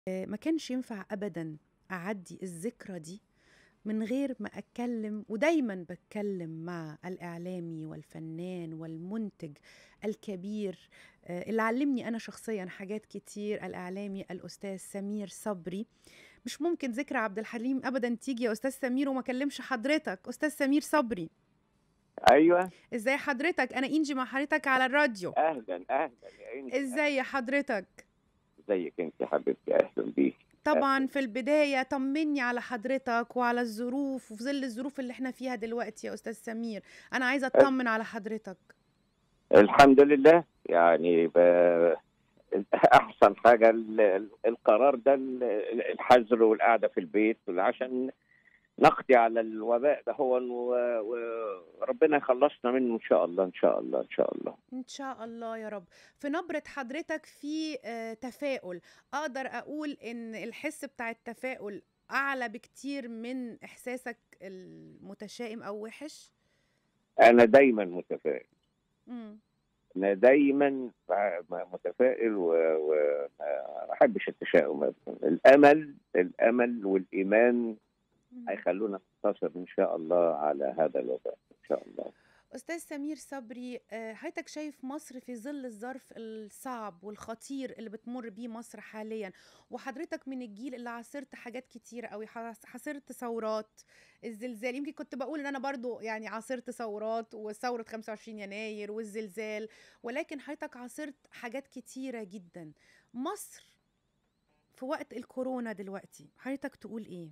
ما كانش ينفع أبدا أعدي الذكرى دي من غير ما أتكلم ودايما بتكلم مع الإعلامي والفنان والمنتج الكبير آه، اللي علمني أنا شخصيا حاجات كتير الإعلامي الأستاذ سمير صبري مش ممكن ذكرى عبد الحليم أبدا تيجي يا أستاذ سمير وما أكلمش حضرتك أستاذ سمير صبري ايوه ازاي حضرتك أنا إنجي مع حضرتك على الراديو اهلا اهلا يا انت ازاي حضرتك ازيك انت يا حبيبتي اهلا بيك طبعا في البداية طمني على حضرتك وعلى الظروف وفي ظل الظروف اللي احنا فيها دلوقتي يا أستاذ سمير أنا عايزة أطمن على حضرتك الحمد لله يعني ب... احسن حاجه ال- ال- القرار ده ال- الحذر والقعده في البيت عشان نقضي على الوباء ده هو و- وربنا يخلصنا منه ان شاء الله ان شاء الله ان شاء الله إن شاء الله يا رب في نبرة حضرتك في آه، تفاؤل أقدر أقول إن الحس بتاع التفاؤل أعلى بكتير من إحساسك المتشائم أو وحش انا دايما متفائل مم. انا دايما متفائل وما احبش التشاؤم أبداً. الامل الامل والايمان مم. هيخلونا ننتصر ان شاء الله على هذا الوباء ان شاء الله أستاذ سمير صبري آه، حضرتك شايف مصر في ظل الظرف الصعب والخطير اللي بتمر بيه مصر حاليا وحضرتك من الجيل اللي عاصرت حاجات كتيرة قوي عاصرت ثورات الزلزال يمكن كنت بقول ان انا برضو يعني عاصرت ثورات وثورة 25 يناير والزلزال ولكن حضرتك عاصرت حاجات كتيرة جدا مصر في وقت الكورونا دلوقتي حضرتك تقول ايه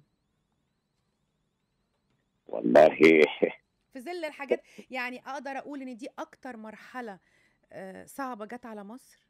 والله في ظل الحاجات يعني اقدر اقول ان دي اكتر مرحله آه، صعبه جت على مصر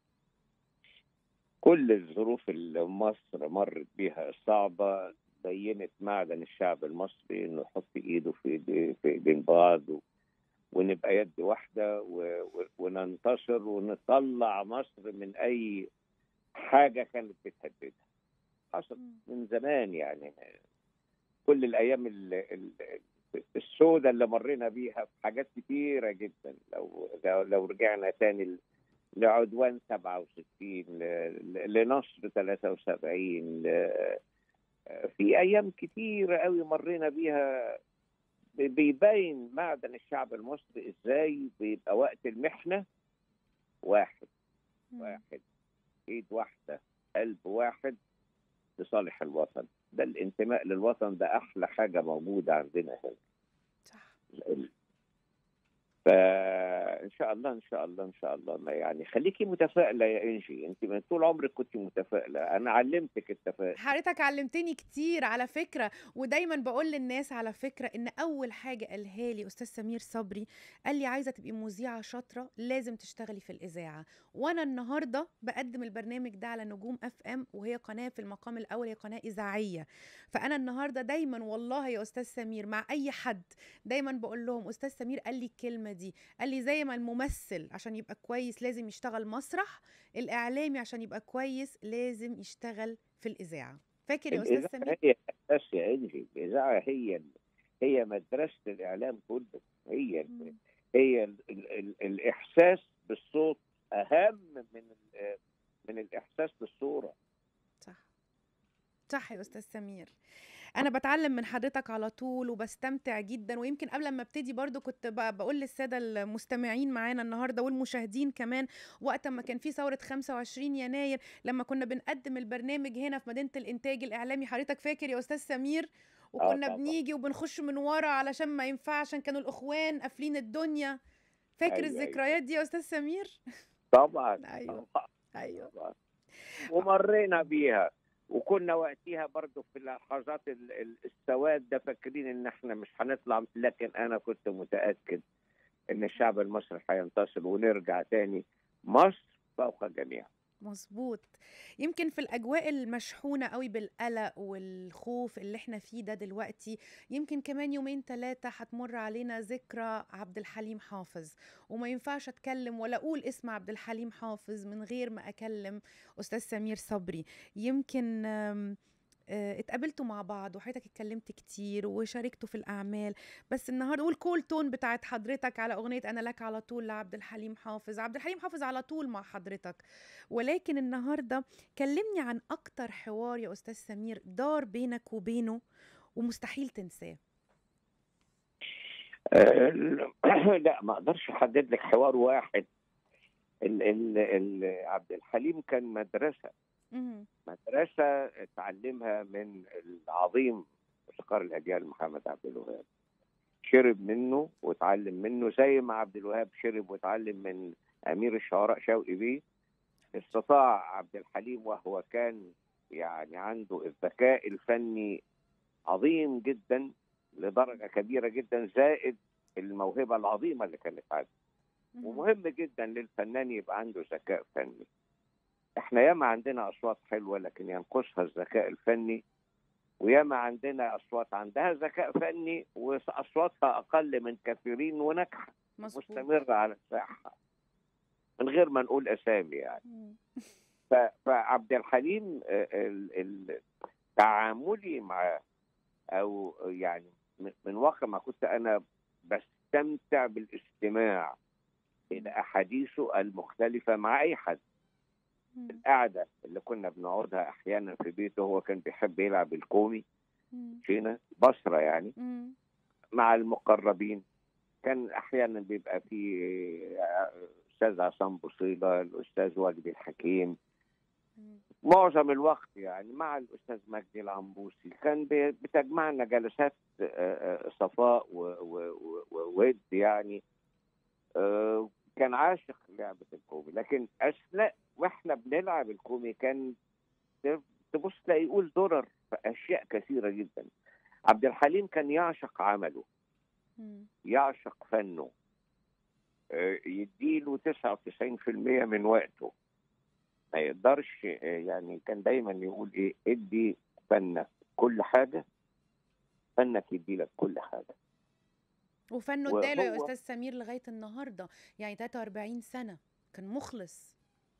كل الظروف اللي مصر مرت بها الصعبة بينت معدن الشعب المصري انه يحط ايده في ايدي في ايدين بعض و... ونبقى يد واحدة و... و... وننتصر ونطلع مصر من اي حاجة كانت بتهددها حصل من زمان يعني كل الايام ال... ال... السوداء اللي مرينا بيها في حاجات كتيرة جدا لو لو, لو رجعنا تاني ل- لعدوان 67 ل- ل- لنصر 73 ل- في ايام كتيرة قوي مرينا بيها بي- بيبين معدن الشعب المصري ازاي بيبقى وقت المحنة واحد مم. واحد ايد واحدة قلب واحد لصالح الوطن ده الانتماء للوطن ده احلى حاجة موجودة عندنا هنا صح فان شاء الله ان شاء الله ان شاء الله ما يعني خليكي متفائله يا انجي انت من طول عمرك كنت متفائله انا علمتك التفاؤل حضرتك علمتني كتير على فكرة ودايما بقول للناس على فكرة ان اول حاجة قالها لي استاذ سمير صبري قال لي عايزة تبقي مذيعة شاطرة لازم تشتغلي في الاذاعة وانا النهاردة بقدم البرنامج ده على نجوم اف ام وهي قناة في المقام الاول هي قناة اذاعية فانا النهاردة دايما والله يا استاذ سمير مع اي حد دايما بقول لهم استاذ سمير قال لي الكلمة دي قال لي زي ما الممثل عشان يبقى كويس لازم يشتغل مسرح الاعلامي عشان يبقى كويس لازم يشتغل في الاذاعه فاكر يا استاذ الاذاعه سمير هي الاساس يا انجي الاذاعه هي هي مدرسه الاعلام كله هي مم. هي ال ال ال الاحساس بالصوت اهم من ال- من الاحساس بالصوره صح صح يا استاذ سمير انا بتعلم من حضرتك على طول وبستمتع جدا ويمكن قبل ما ابتدي برضو كنت ب- بقول للساده المستمعين معانا النهارده والمشاهدين كمان وقت ما كان في ثوره 25 يناير لما كنا بنقدم البرنامج هنا في مدينه الانتاج الاعلامي حضرتك فاكر يا استاذ سمير وكنا طبعاً. بنيجي وبنخش من ورا علشان ما ينفعش عشان كانوا الاخوان قافلين الدنيا فاكر أيوة، أيوة. الذكريات دي يا استاذ سمير طبعا أيوة. طبعا ايوه طبعا ومرينا بيها وكنا وقتها برضو في لحظات ال- ال- السواد ده فاكرين ان احنا مش هنطلع لكن انا كنت متاكد ان الشعب المصري هينتصر ونرجع تاني مصر فوق الجميع مظبوط يمكن في الاجواء المشحونه قوي بالقلق والخوف اللي احنا فيه ده دلوقتي يمكن كمان يومين ثلاثه هتمر علينا ذكرى عبد الحليم حافظ وما ينفعش اتكلم ولا اقول اسم عبد الحليم حافظ من غير ما اكلم استاذ سمير صبري يمكن آم، آه، اتقابلتوا مع بعض وحضرتك اتكلمت كتير وشاركتوا في الأعمال بس النهارده والكول تون بتاعت حضرتك على أغنية أنا لك على طول لعبد الحليم حافظ عبد الحليم حافظ على طول مع حضرتك ولكن النهارده كلمني عن أكتر حوار يا أستاذ سمير دار بينك وبينه ومستحيل تنساه آه، لا ما اقدرش احدد لك حوار واحد ال ال ال عبد الحليم كان مدرسه مهم. مدرسه اتعلمها من العظيم موسيقار الاجيال محمد عبد الوهاب شرب منه واتعلم منه زي ما عبد الوهاب شرب واتعلم من امير الشعراء شوقي بيه استطاع عبد الحليم وهو كان يعني عنده الذكاء الفني عظيم جدا لدرجه كبيره جدا زائد الموهبه العظيمه اللي كانت عنده مهم. ومهم جدا للفنان يبقى عنده ذكاء فني احنا ياما عندنا اصوات حلوه لكن ينقصها الذكاء الفني وياما عندنا اصوات عندها ذكاء فني واصواتها اقل من كثيرين وناجحه مظبوط مستمره على الساحه من غير ما نقول اسامي يعني مم. ف- فعبد الحليم آه، ال- ال- تعاملي معاه او يعني من- من واقع ما كنت انا بستمتع بالاستماع الى احاديثه المختلفه مع اي حد مم. القعده اللي كنا بنقعدها احيانا في بيته هو كان بيحب يلعب الكومي مم. فينا بصره يعني مم. مع المقربين كان احيانا بيبقى في آه، استاذ عصام بوصيله الاستاذ وجدي الحكيم مم. معظم الوقت يعني مع الاستاذ مجدي العنبوسي كان بي- بتجمعنا جلسات آه، آه، صفاء و- و- و- وود يعني آه، كان عاشق لعبه الكومي لكن اثناء واحنا بنلعب الكومي كان تبص تلاقي يقول درر في اشياء كثيره جدا عبد الحليم كان يعشق عمله مم. يعشق فنه آه، يديله 99% من وقته ما يقدرش آه، يعني كان دايما يقول ايه ادي فنك كل حاجه فنك يدي لك كل حاجه وفنه اداله يا وهو- استاذ سمير لغايه النهارده يعني 43 سنه كان مخلص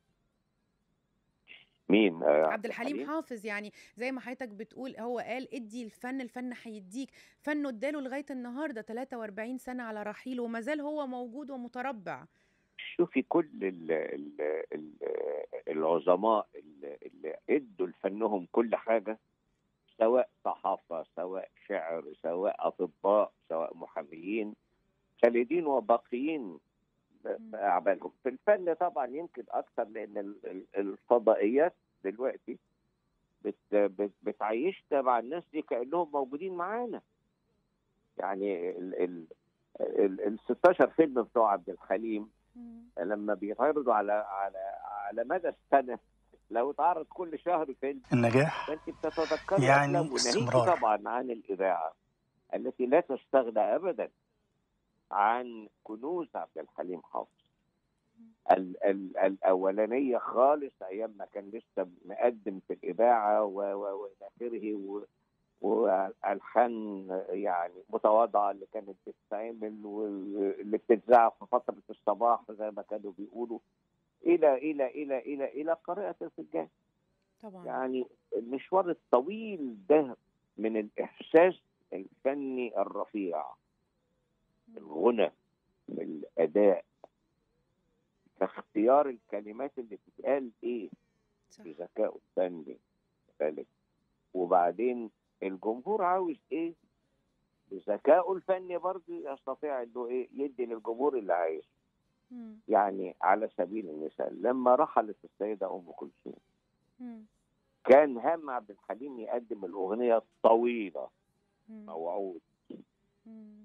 مين آه، عبد الحليم حافظ يعني زي ما حضرتك بتقول هو قال ادي الفن الفن هيديك فنه اداله لغايه النهارده 43 سنه على رحيله وما زال هو موجود ومتربع شوفي كل ال ال ال العظماء اللي, اللي ادوا لفنهم كل حاجه سواء صحافه سواء شعر سواء اطباء سواء محاميين خالدين وباقيين ب- باعمالهم في الفن طبعا يمكن اكثر لان ال- ال- الفضائيات دلوقتي بت بت بتعيشنا مع الناس دي كانهم موجودين معانا يعني ال ال ال ال 16 فيلم بتوع عبد الحليم مم. لما بيتعرضوا على على على مدى السنه لو اتعرض كل شهر فيلم النجاح فانت بتتذكري يعني أفلام وناهيك استمرار. طبعا عن الاذاعه التي لا تستغنى ابدا عن كنوز عبد الحليم حافظ ال ال الاولانيه خالص ايام ما كان لسه مقدم في الاذاعه و- و- والى اخره و- والحان يعني متواضعه اللي كانت بتتعمل واللي بتتذاع في فتره الصباح زي ما كانوا بيقولوا الى الى الى الى الى قراءه الفنجان طبعا يعني المشوار الطويل ده من الاحساس الفني الرفيع الغنى الاداء فاختيار الكلمات اللي تتقال ايه صح بذكاء فني ذلك وبعدين الجمهور عاوز ايه بذكائه الفني برضه يستطيع انه ايه يدي للجمهور اللي عايزه مم. يعني على سبيل المثال لما رحلت السيده ام كلثوم مم. كان هم عبد الحليم يقدم الاغنيه الطويله مم. موعود مم.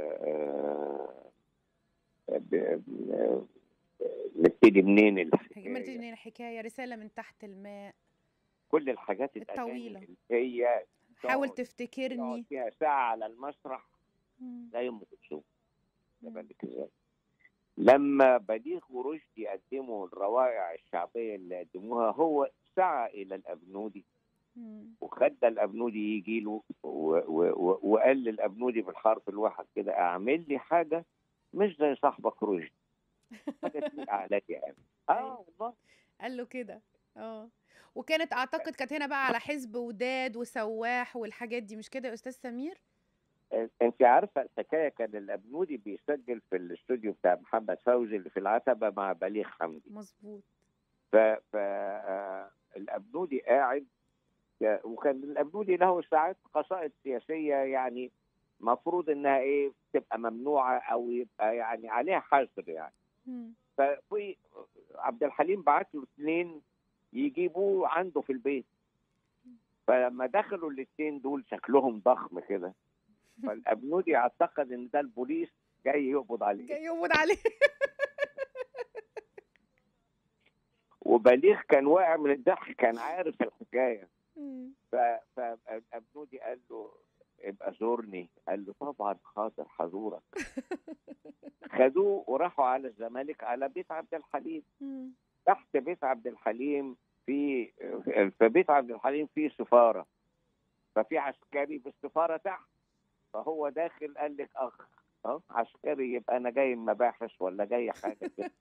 آه، آه، ب- ب- نبتدي منين حاجة- ما الحكايه تجيني الحكايه رساله من تحت الماء كل الحاجات الأغاني الطويلة. اللي هي حاول تقعد- تفتكرني تقعد فيها ساعه على المسرح مم. زي ام كلثوم مم. بالك ازاي لما بليغ ورشدي قدموا الروائع الشعبيه اللي قدموها هو سعى الى الابنودي مم. وخلى الابنودي يجي له و- و- و- وقال للابنودي بالحرف الواحد كده اعمل لي حاجه مش زي صاحبك رشدي حاجه تليق عليا يعني اه والله قال له كده اه وكانت اعتقد كانت هنا بقى على حزب وداد وسواح والحاجات دي مش كده يا استاذ سمير انت عارفه الحكايه كان الابنودي بيسجل في الاستوديو بتاع محمد فوزي اللي في العتبه مع بليغ حمدي مظبوط ف ف آه، الابنودي قاعد وكان الابنودي له ساعات قصائد سياسيه يعني مفروض انها ايه تبقى ممنوعه او يبقى يعني عليها حظر يعني مم. ففي عبد الحليم بعت له اثنين يجيبوه عنده في البيت فلما دخلوا الاثنين دول شكلهم ضخم كده فالابنودي اعتقد ان ده البوليس جاي يقبض عليه جاي يقبض عليه وبليغ كان واقع من الضحك كان عارف الحكايه مم. ف- فابنودي قال له ابقى زورني قال له طبعا خاطر حضورك خدوه وراحوا على الزمالك على بيت عبد الحليم مم. تحت بيت عبد الحليم في في بيت عبد الحليم في سفاره ففي عسكري بالسفاره تحت فهو داخل قال لك اخ اه عسكري يبقى انا جاي مباحث ولا جاي حاجه كده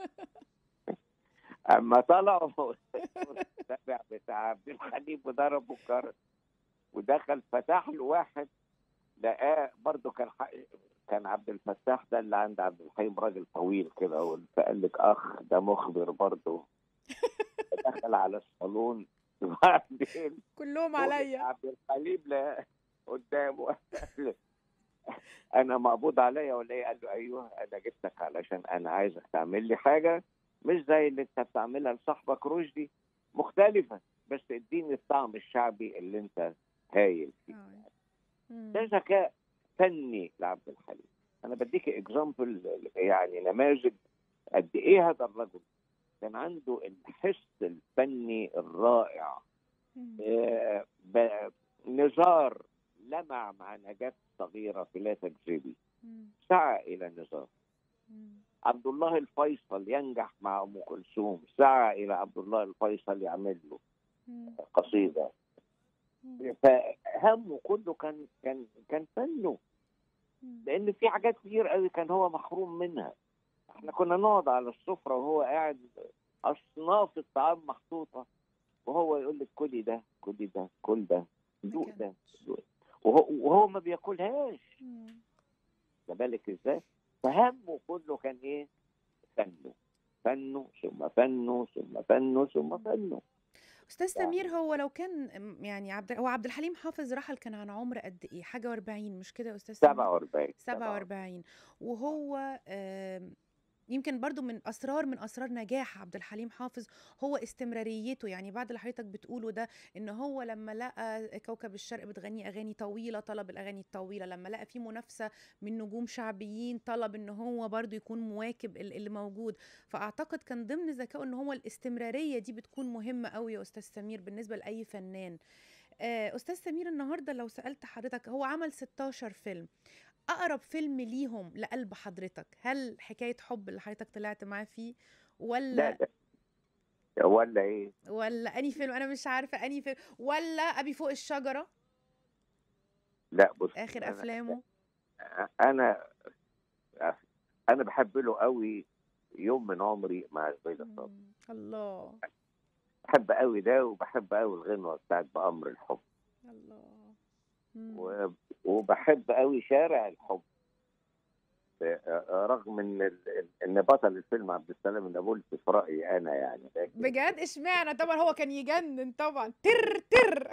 اما طلعوا التابع بتاع عبد الحليم وضربوا الجرس ودخل فتح له واحد لقاه برضه كان ح- كان عبد الفتاح ده اللي عند عبد الحليم راجل طويل كده فقال لك اخ ده مخبر برضه دخل على الصالون وبعدين كلهم عليا عبد الحليم لا قدامه قال له، انا مقبوض عليا ولا ايه؟ قال له ايوه انا جبتك علشان انا عايزك تعمل لي حاجه مش زي اللي انت بتعملها لصاحبك رشدي مختلفه بس اديني الطعم الشعبي اللي انت هايل فيه آه. مم. ده ذكاء فني لعبد الحليم انا بديك اكزامبل يعني نماذج قد ايه هذا الرجل كان عنده الحس الفني الرائع مم. آه، ب- نزار لمع مع نجاة صغيرة في لا تكذبي مم. سعى إلى نزار مم. عبد الله الفيصل ينجح مع أم كلثوم سعى إلى عبد الله الفيصل يعمل له مم. قصيدة مم. فهمه كله كان كان كان فنه مم. لأن في حاجات كتير قوي كان هو محروم منها احنا كنا نقعد على السفرة وهو قاعد أصناف الطعام محطوطة وهو يقول لك كلي ده كلي ده كل ده دوق ما ده دوق. وهو, وهو ما بياكلهاش مم. ده بالك ازاي فهمه كله كان ايه فنه فنه ثم فنه ثم فنه ثم فنه استاذ سمير هو لو كان م- يعني عبد هو عبد الحليم حافظ رحل كان عن عمر قد ايه حاجه و40 مش كده يا استاذ سمير 47 47 وهو آم، يمكن برضو من اسرار من اسرار نجاح عبد الحليم حافظ هو استمراريته يعني بعد اللي حضرتك بتقوله ده ان هو لما لقى كوكب الشرق بتغني اغاني طويله طلب الاغاني الطويله لما لقى في منافسه من نجوم شعبيين طلب ان هو برضو يكون مواكب ال- اللي موجود فاعتقد كان ضمن ذكائه ان هو الاستمراريه دي بتكون مهمه قوي يا استاذ سمير بالنسبه لاي فنان آه، استاذ سمير النهارده لو سالت حضرتك هو عمل 16 فيلم اقرب فيلم ليهم لقلب حضرتك هل حكايه حب اللي حضرتك طلعت معاه فيه لا ولا لا ولا ايه ولا اني فيلم انا مش عارفه اني فيلم ولا ابي فوق الشجره لا بص اخر أنا- افلامه انا انا بحب له قوي يوم من عمري مع زبيدة صبري مم، الله بحب قوي ده وبحب قوي الغنوه بتاعت بأمر الحب الله مم، و- وبحب قوي شارع الحب آه، رغم ان ال- ان بطل الفيلم عبد السلام النابلسي في رايي انا يعني لكن بجد اشمعنى طبعا هو كان يجنن طبعا تر تر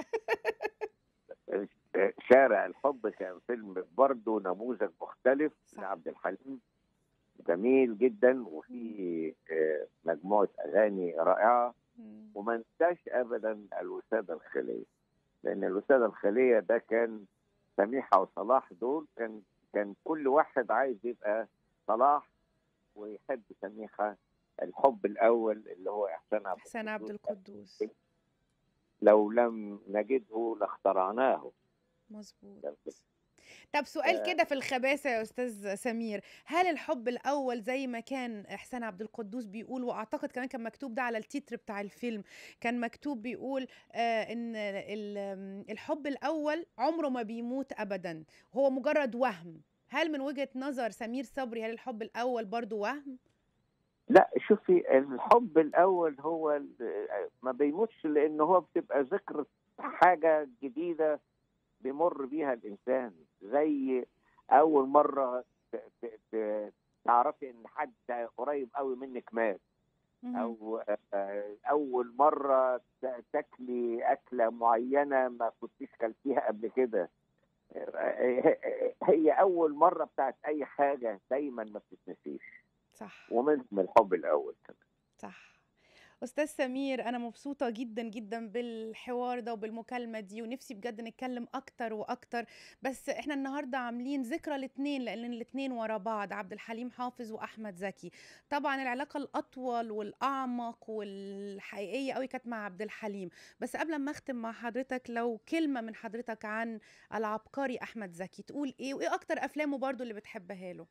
شارع الحب كان فيلم برضه نموذج مختلف صح. لعبد الحليم جميل جدا وفيه آه، مجموعه اغاني رائعه مم، وما انساش ابدا الوساده الخليه لان الوساده الخليه ده كان سميحه وصلاح دول كان كان كل واحد عايز يبقى صلاح ويحب سميحه الحب الاول اللي هو احسان عبد حسن عبد القدوس. القدوس لو لم نجده لاخترعناه مظبوط طب سؤال كده في الخباثة يا أستاذ سمير هل الحب الأول زي ما كان إحسان عبد القدوس بيقول وأعتقد كمان كان مكتوب ده على التتر بتاع الفيلم كان مكتوب بيقول آه إن ال- الحب الأول عمره ما بيموت أبدا هو مجرد وهم هل من وجهة نظر سمير صبري هل الحب الأول برضو وهم؟ لا شوفي الحب الاول هو ال- ما بيموتش لان هو بتبقى ذكرى حاجه جديده بيمر بيها الانسان زي اول مره ت- ت- ت- تعرفي ان حد قريب قوي منك مات مهم. او آه، اول مره ت- تاكلي اكله معينه ما كنتيش كلتيها قبل كده آه، هي اول مره بتاعت اي حاجه دايما ما بتتنسيش صح ومنهم الحب الاول كمان صح استاذ سمير انا مبسوطه جدا جدا بالحوار ده وبالمكالمه دي ونفسي بجد نتكلم اكتر واكتر بس احنا النهارده عاملين ذكرى الاثنين لان الاثنين ورا بعض عبد الحليم حافظ واحمد زكي طبعا العلاقه الاطول والاعمق والحقيقيه قوي كانت مع عبد الحليم بس قبل ما اختم مع حضرتك لو كلمه من حضرتك عن العبقري احمد زكي تقول ايه وايه اكتر افلامه برضو اللي بتحبها له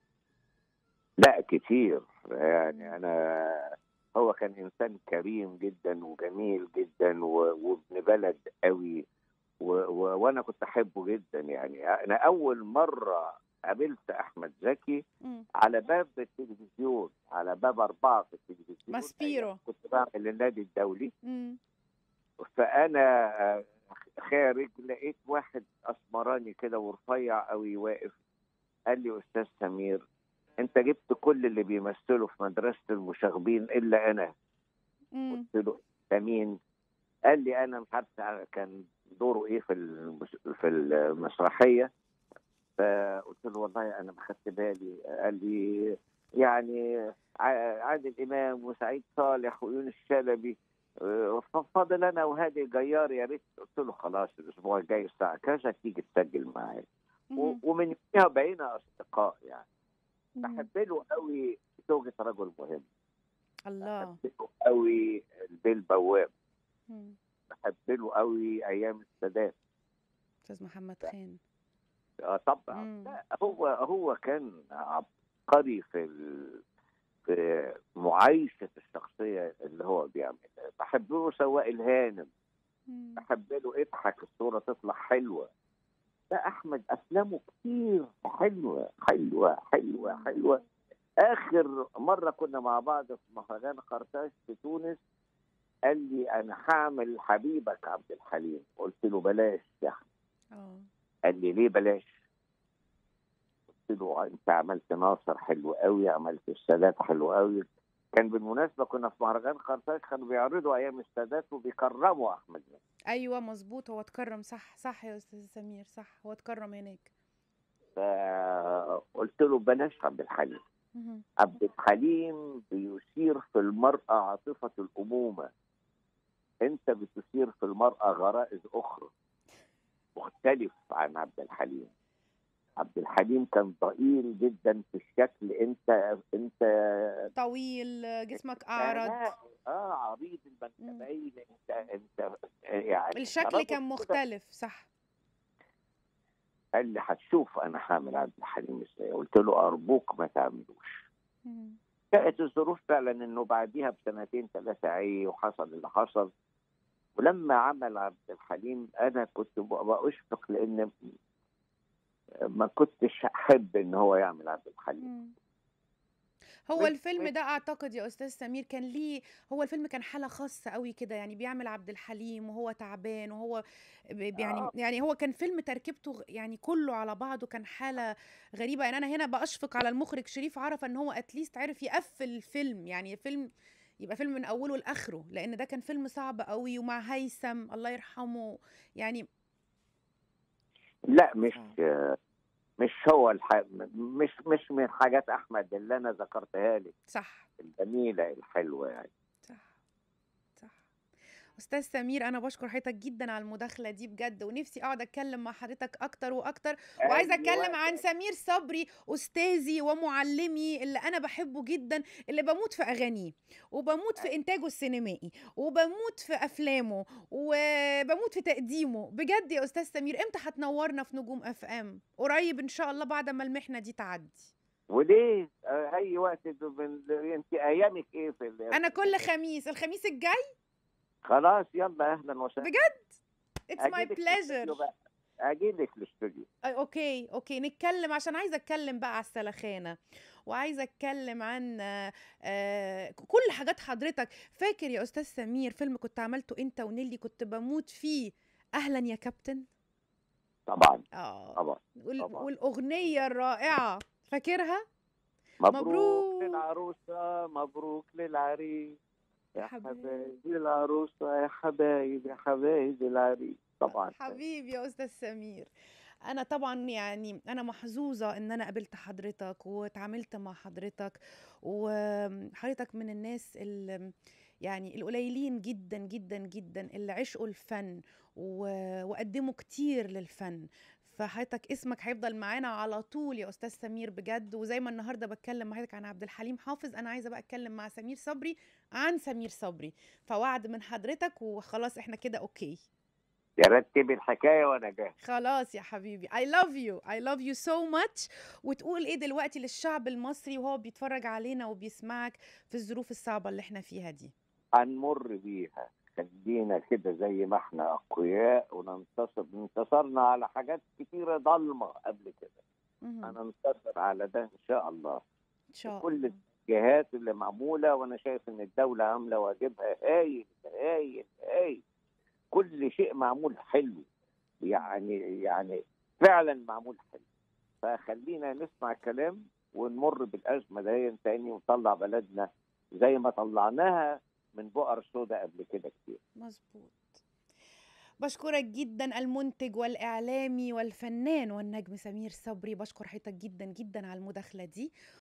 لا كتير يعني انا هو كان انسان كريم جدا وجميل جدا و- وابن بلد قوي و- و- وانا كنت احبه جدا يعني انا اول مره قابلت احمد زكي مم. على باب التلفزيون على باب اربعه في التلفزيون ماسبيرو. أيام كنت بعمل النادي الدولي مم. فانا آه، خارج لقيت واحد اسمراني كده ورفيع قوي واقف قال لي استاذ سمير انت جبت كل اللي بيمثلوا في مدرسه المشاغبين الا انا مم. قلت له "أنت مين قال لي انا مش عارف كان دوره ايه في المس- في المسرحيه فقلت له والله انا ما خدت بالي قال لي يعني ع- عادل امام وسعيد صالح ويونس شلبي آه، ففاضل انا وهادي جيار يا ريت قلت له خلاص الاسبوع الجاي الساعه كذا تيجي تسجل معايا و- مم. ومن يوميها بقينا اصدقاء يعني مم. بحب له قوي زوجة رجل مهم الله بحب له قوي البيل بواب مم. بحب له قوي ايام السادات استاذ محمد خان آه طبعا مم. لا هو هو كان عبقري في ال... في معايشه الشخصيه اللي هو بيعملها بحب له سواق الهانم مم. بحب له اضحك الصوره تطلع حلوه لا احمد افلامه كتير حلوه حلوه حلوه حلوه اخر مره كنا مع بعض في مهرجان قرطاج في تونس قال لي انا هعمل حبيبك عبد الحليم قلت له بلاش يا احمد اه قال لي ليه بلاش قلت له انت عملت ناصر حلو قوي عملت السادات حلو قوي كان بالمناسبه كنا في مهرجان قرطاج كانوا بيعرضوا ايام السادات وبيكرموا احمد زكي ايوه مظبوط هو اتكرم صح صح يا استاذ سمير صح هو اتكرم هناك فقلت له بلاش عبد الحليم مهم. عبد الحليم بيثير في المرأة عاطفة الأمومة أنت بتثير في المرأة غرائز أخرى مختلف عن عبد الحليم عبد الحليم كان ضئيل جدا في الشكل أنت أنت طويل جسمك اعرض لا، اه عريض المنكبين أنت أنت يعني الشكل راجل كان كده مختلف صح قال لي هتشوف أنا هعمل عبد الحليم إزاي قلت له أرجوك ما تعملوش مم. كانت الظروف فعلا انه بعديها بسنتين ثلاثه عي وحصل اللي حصل ولما عمل عبد الحليم انا كنت ببقى اشفق لان ما كنتش احب ان هو يعمل عبد الحليم مم. هو مش- الفيلم مش- ده اعتقد يا استاذ سمير كان ليه هو الفيلم كان حاله خاصه قوي كده يعني بيعمل عبد الحليم وهو تعبان وهو ب- يعني آه. يعني هو كان فيلم تركيبته غ- يعني كله على بعضه كان حاله غريبه يعني انا هنا باشفق على المخرج شريف عرفه ان هو اتليست عرف يقفل الفيلم يعني فيلم يبقى فيلم من اوله لاخره لان ده كان فيلم صعب قوي ومع هيثم الله يرحمه يعني لا مش آه. مش هو الح... مش مش من حاجات احمد اللي انا ذكرتها لك صح الجميله الحلوه يعني صح صح استاذ سمير انا بشكر حضرتك جدا على المداخله دي بجد ونفسي اقعد اتكلم مع حضرتك اكتر واكتر وعايزه أي اتكلم وقت. عن سمير صبري استاذي ومعلمي اللي انا بحبه جدا اللي بموت في اغانيه وبموت في انتاجه السينمائي وبموت في افلامه وبموت في تقديمه بجد يا استاذ سمير امتى هتنورنا في نجوم اف ام قريب ان شاء الله بعد ما المحنه دي تعدي وليه آه، اي وقت من... انت ايامك ايه في ال... انا كل خميس الخميس الجاي خلاص يلا اهلا وسهلا بجد اتس ماي أجيبك في بليجر الاستوديو بقى. اجيلك الاستوديو أي اوكي اوكي نتكلم عشان عايزه اتكلم بقى على السلخانه وعايزه اتكلم عن آه، آه، كل حاجات حضرتك فاكر يا استاذ سمير فيلم كنت عملته انت ونيلي كنت بموت فيه اهلا يا كابتن طبعا اه طبعا وال- طبعا. والاغنيه الرائعه فاكرها مبروك, مبروك. للعروسة مبروك للعريس يا حبايب. حبايبي العروسة يا حبايب يا حبايب العريس طبعا حبيبي يا استاذ سمير انا طبعا يعني انا محظوظه ان انا قابلت حضرتك واتعاملت مع حضرتك وحضرتك من الناس اللي يعني القليلين جدا جدا جدا اللي عشقوا الفن و- وقدموا كتير للفن فحضرتك اسمك هيفضل معانا على طول يا استاذ سمير بجد وزي ما النهارده بتكلم مع حضرتك عن عبد الحليم حافظ انا عايزه بقى اتكلم مع سمير صبري عن سمير صبري فوعد من حضرتك وخلاص احنا كده اوكي يا رتبي الحكاية وأنا جاهز خلاص يا حبيبي I love you I love you so much وتقول ايه دلوقتي للشعب المصري وهو بيتفرج علينا وبيسمعك في الظروف الصعبة اللي احنا فيها دي هنمر بيها خلينا كده زي ما احنا أقوياء وننتصر انتصرنا على حاجات كتيرة ضلمة قبل كده مهم. هننتصر على ده إن شاء الله ان شاء كل الله الجهات اللي معمولة وأنا شايف إن الدولة عاملة واجبها هايل هايل هايل كل شيء معمول حلو يعني يعني فعلا معمول حلو فخلينا نسمع كلام ونمر بالأزمة دي تاني ونطلع بلدنا زي ما طلعناها من بؤر سودا قبل كده كتير مظبوط بشكرك جدا المنتج والإعلامي والفنان والنجم سمير صبري بشكر حضرتك جدا جدا على المداخلة دي